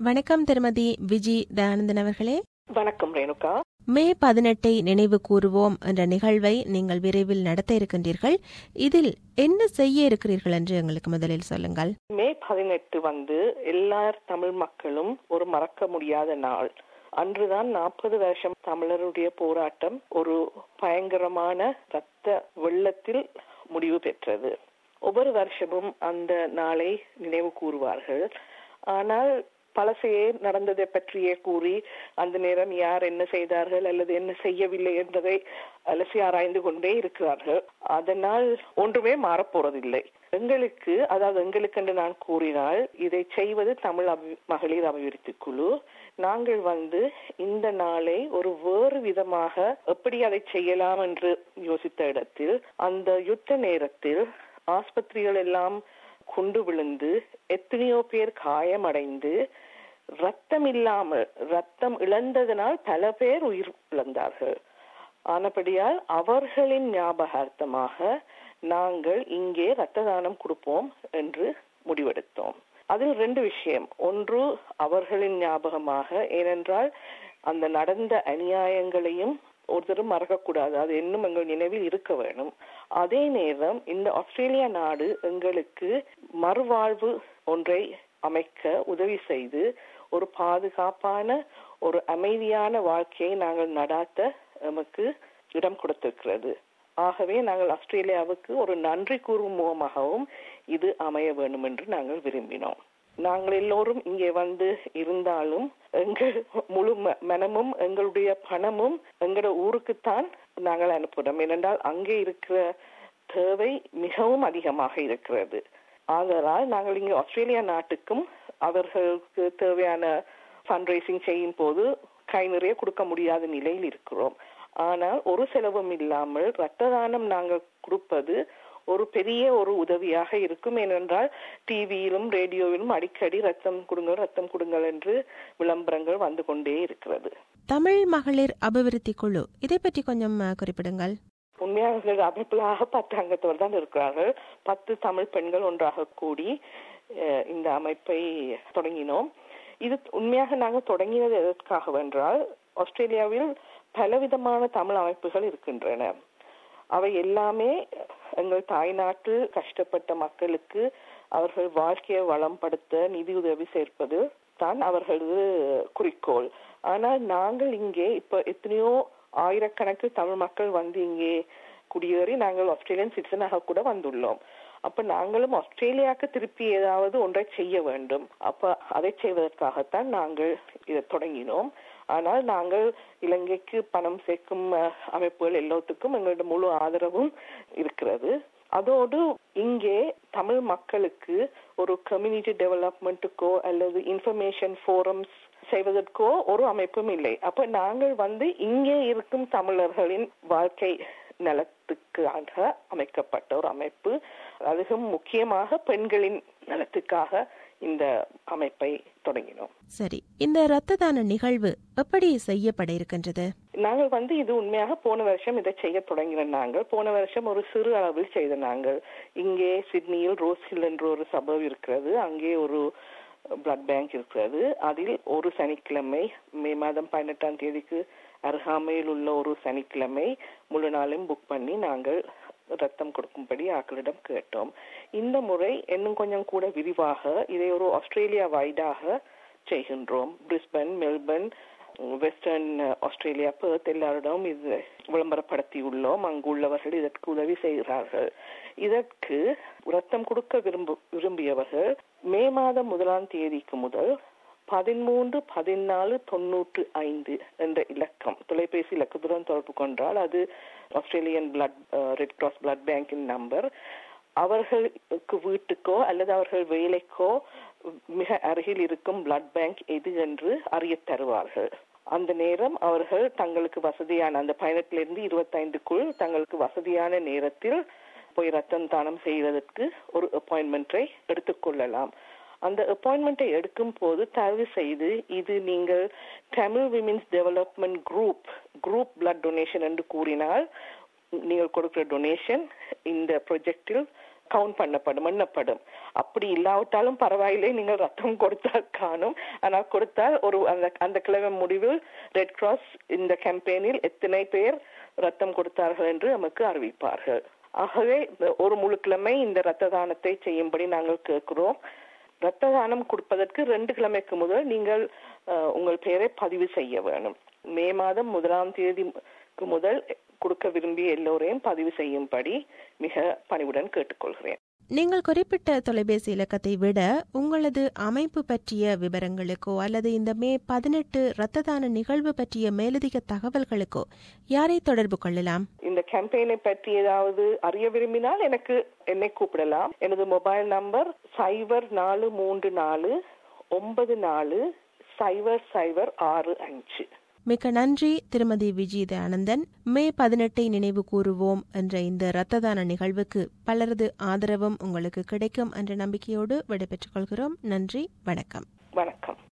வணக்கம் திருமதி விஜி தயானந்தன் அவர்களே வணக்கம் ரேணுகா மே பதினெட்டை நினைவு கூறுவோம் என்ற நிகழ்வை நீங்கள் விரைவில் நடத்த இருக்கின்றீர்கள் இதில் என்ன செய்ய இருக்கிறீர்கள் என்று எங்களுக்கு முதலில் சொல்லுங்கள் மே பதினெட்டு வந்து எல்லா தமிழ் மக்களும் ஒரு மறக்க முடியாத நாள் அன்றுதான் நாற்பது வருஷம் தமிழருடைய போராட்டம் ஒரு பயங்கரமான ரத்த வெள்ளத்தில் முடிவு பெற்றது ஒவ்வொரு வருஷமும் அந்த நாளை நினைவு கூறுவார்கள் ஆனால் பழசையே நடந்ததை பற்றியே கூறி அந்த நேரம் யார் என்ன செய்தார்கள் அல்லது என்ன செய்யவில்லை என்பதை அலசி ஆராய்ந்து கொண்டே இருக்கிறார்கள் அதனால் ஒன்றுமே மாறப்போறதில்லை எங்களுக்கு அதாவது எங்களுக்கு என்று நான் கூறினால் இதை செய்வது தமிழ் அபி மகளிர் அபிவிருத்தி குழு நாங்கள் வந்து இந்த நாளை ஒரு வேறு விதமாக எப்படி அதை செய்யலாம் என்று யோசித்த இடத்தில் அந்த யுத்த நேரத்தில் ஆஸ்பத்திரிகள் எல்லாம் குண்டு விழுந்து எத்தனையோ பேர் காயமடைந்து ரத்தம் இல்லாமல் ரத்தம் இழந்ததனால் பல பேர் உயிர் இழந்தார்கள் ஆனபடியால் அவர்களின் ஞாபகார்த்தமாக நாங்கள் இங்கே ரத்த தானம் கொடுப்போம் என்று முடிவெடுத்தோம் அதில் ரெண்டு விஷயம் ஒன்று அவர்களின் ஞாபகமாக ஏனென்றால் அந்த நடந்த அநியாயங்களையும் ஒருத்தரும் மறக்கக்கூடாது அது இன்னும் எங்கள் நினைவில் இருக்க வேணும் அதே நேரம் இந்த ஆஸ்திரேலியா நாடு எங்களுக்கு மறுவாழ்வு ஒன்றை அமைக்க உதவி செய்து ஒரு பாதுகாப்பான ஒரு அமைதியான வாழ்க்கையை நாங்கள் நடாத்த நமக்கு இடம் கொடுத்திருக்கிறது ஆகவே நாங்கள் ஆஸ்திரேலியாவுக்கு ஒரு நன்றி கூறும் முகமாகவும் இது அமைய வேண்டும் என்று நாங்கள் விரும்பினோம் நாங்கள் எல்லோரும் இங்கே வந்து இருந்தாலும் எங்கள் முழு மனமும் எங்களுடைய பணமும் எங்களோட ஊருக்குத்தான் நாங்கள் அனுப்புகிறோம் ஏனென்றால் அங்கே இருக்கிற தேவை மிகவும் அதிகமாக இருக்கிறது ஆதலால் நாங்கள் இங்கே ஆஸ்திரேலியா நாட்டுக்கும் அவர்களுக்கு தேவையான ஃபண்ட் ரைசிங் செய்யும் போது கை நிறைய கொடுக்க முடியாத நிலையில் இருக்கிறோம் ஆனால் ஒரு செலவும் இல்லாமல் ரத்த தானம் நாங்கள் கொடுப்பது ஒரு பெரிய ஒரு உதவியாக இருக்கும் ஏனென்றால் டிவியிலும் ரேடியோவிலும் அடிக்கடி ரத்தம் கொடுங்கள் ரத்தம் கொடுங்கள் என்று விளம்பரங்கள் வந்து கொண்டே இருக்கிறது தமிழ் மகளிர் அபிவிருத்தி குழு இதை பற்றி கொஞ்சம் குறிப்பிடுங்கள் உண்மையாக அமைப்பிலாக பத்து அங்கத்தவர் தான் இருக்கிறார்கள் பத்து தமிழ் பெண்கள் ஒன்றாக கூடி இந்த அமைப்பை தொடங்கினோம் இது உண்மையாக நாங்கள் தொடங்கினது எதற்காக வென்றால் ஆஸ்திரேலியாவில் பலவிதமான தமிழ் அமைப்புகள் இருக்கின்றன அவை எல்லாமே எங்கள் தாய்நாட்டில் கஷ்டப்பட்ட மக்களுக்கு அவர்கள் வாழ்க்கையை வளம்படுத்த நிதி உதவி சேர்ப்பது தான் அவர்களது குறிக்கோள் ஆனால் நாங்கள் இங்கே இப்ப எத்தனையோ ஆயிரக்கணக்கில் தமிழ் மக்கள் வந்து இங்கே குடியேறி நாங்கள் ஆஸ்திரேலியன் சிட்டிசனாக கூட வந்துள்ளோம் அப்ப நாங்களும் ஆஸ்திரேலியாவுக்கு திருப்பி ஏதாவது ஒன்றை செய்ய வேண்டும் அப்ப அதை செய்வதற்காகத்தான் நாங்கள் இதை தொடங்கினோம் ஆனால் நாங்கள் இலங்கைக்கு பணம் சேர்க்கும் அமைப்புகள் எல்லாத்துக்கும் எங்களோட முழு ஆதரவும் இருக்கிறது அதோடு இங்கே தமிழ் மக்களுக்கு ஒரு கம்யூனிட்டி டெவலப்மெண்ட்டுக்கோ அல்லது இன்ஃபர்மேஷன் ஃபோரம்ஸ் செய்வதற்கோ ஒரு அமைப்பும் இல்லை அப்ப நாங்கள் வந்து இங்கே இருக்கும் தமிழர்களின் வாழ்க்கை நலத்துக்காக அமைக்கப்பட்ட ஒரு அமைப்பு அதுவும் முக்கியமாக பெண்களின் நலத்துக்காக இந்த அமைப்பை தொடங்கினோம் சரி இந்த ரத்த தான நிகழ்வு எப்படி செய்யப்பட இருக்கின்றது நாங்கள் வந்து இது உண்மையாக போன வருஷம் இதை செய்ய தொடங்கின நாங்கள் போன வருஷம் ஒரு சிறு அளவில் செய்த நாங்கள் இங்கே சிட்னியில் ரோஸ் ஹில் என்ற ஒரு சபம் இருக்கிறது அங்கே ஒரு பிளட் பேங்க் இருக்கிறது அதில் ஒரு சனிக்கிழமை மே மாதம் பதினெட்டாம் தேதிக்கு அருகாமையில் உள்ள ஒரு சனிக்கிழமை முழு நாளும் புக் பண்ணி நாங்கள் ரத்தம் கொடுக்கும்படி ஆக்களிடம் கேட்டோம் இந்த முறை இன்னும் கொஞ்சம் கூட விரிவாக இதை ஒரு ஆஸ்திரேலியா வைடாக செய்கின்றோம் Brisbane Melbourne Western Australia Perth எல்லாரிடமும் இது விளம்பரப்படுத்தி உள்ளோம் அங்கு உள்ளவர்கள் இதற்கு உதவி செய்கிறார்கள் இதற்கு ரத்தம் கொடுக்க விரும்பு விரும்பியவர்கள் மே மாதம் முதலாம் தேதிக்கு முதல் பதிமூன்று பதினாலு தொன்னூற்று ஐந்து என்ற இலக்கம் தொலைபேசி இலக்கத்துடன் தொடர்பு கொண்டால் அது Australian blood red cross blood பேங்கின் நம்பர் அவர்களுக்கு வீட்டுக்கோ அல்லது அவர்கள் வேலைக்கோ மிக அருகில் இருக்கும் பிளட் பேங்க் எது என்று அறிய தருவார்கள் அந்த நேரம் அவர்கள் தங்களுக்கு வசதியான அந்த பதினெட்டிலிருந்து இருபத்தைந்துக்குள் தங்களுக்கு வசதியான நேரத்தில் போய் ரத்தம் தானம் செய்வதற்கு ஒரு அப்பாயின்மெண்ட்டை எடுத்துக்கொள்ளலாம் அந்த அப்பாயின்மெண்ட்டை எடுக்கும் போது தயவு செய்து இது நீங்கள் Tamil women's development group group blood donation என்று கூறினால் நீங்கள் கொடுக்கிற டொனேஷன் இந்த ப்ரொஜெக்டில் கவுண்ட் பண்ணப்படும் எண்ணப்படும் அப்படி இல்லாவிட்டாலும் பரவாயில்லை நீங்கள் ரத்தம் கொடுத்தால் காணும் ஆனால் கொடுத்தால் ஒரு அந்த அந்த கிழமை முடிவில் ரெட் கிராஸ் இந்த கேம்பெயினில் எத்தனை பேர் ரத்தம் கொடுத்தார்கள் என்று நமக்கு அறிவிப்பார்கள் ஆகவே ஒரு முழு கிழமை இந்த ரத்த தானத்தை செய்யும்படி நாங்கள் கேட்கிறோம் ரத்த தானம் கொடுப்பதற்கு ரெண்டு கிழமைக்கு முதல் நீங்கள் உங்கள் பெயரை பதிவு செய்ய வேணும் மே மாதம் முதலாம் தேதிக்கு முதல் கொடுக்க விரும்பிய எல்லோரையும் பதிவு செய்யும்படி மிக பணிவுடன் கேட்டுக்கொள்கிறேன் நீங்கள் குறிப்பிட்ட தொலைபேசி இலக்கத்தை விட உங்களது அமைப்பு பற்றிய விவரங்களுக்கோ அல்லது இந்த மே பதினெட்டு இரத்த தான நிகழ்வு பற்றிய மேலதிக தகவல்களுக்கோ யாரை தொடர்பு கொள்ளலாம் இந்த கேம்பெயினை பற்றி ஏதாவது அறிய விரும்பினால் எனக்கு என்னை கூப்பிடலாம் எனது மொபைல் நம்பர் சைபர் நாலு மூன்று நாலு ஒன்பது நாலு சைபர் சைபர் ஆறு அஞ்சு மிக்க நன்றி திருமதி விஜித ஆனந்தன் மே பதினெட்டை நினைவு கூறுவோம் என்ற இந்த இரத்த தான நிகழ்வுக்கு பலரது ஆதரவும் உங்களுக்கு கிடைக்கும் என்ற நம்பிக்கையோடு விடைபெற்றுக் கொள்கிறோம் நன்றி வணக்கம் வணக்கம்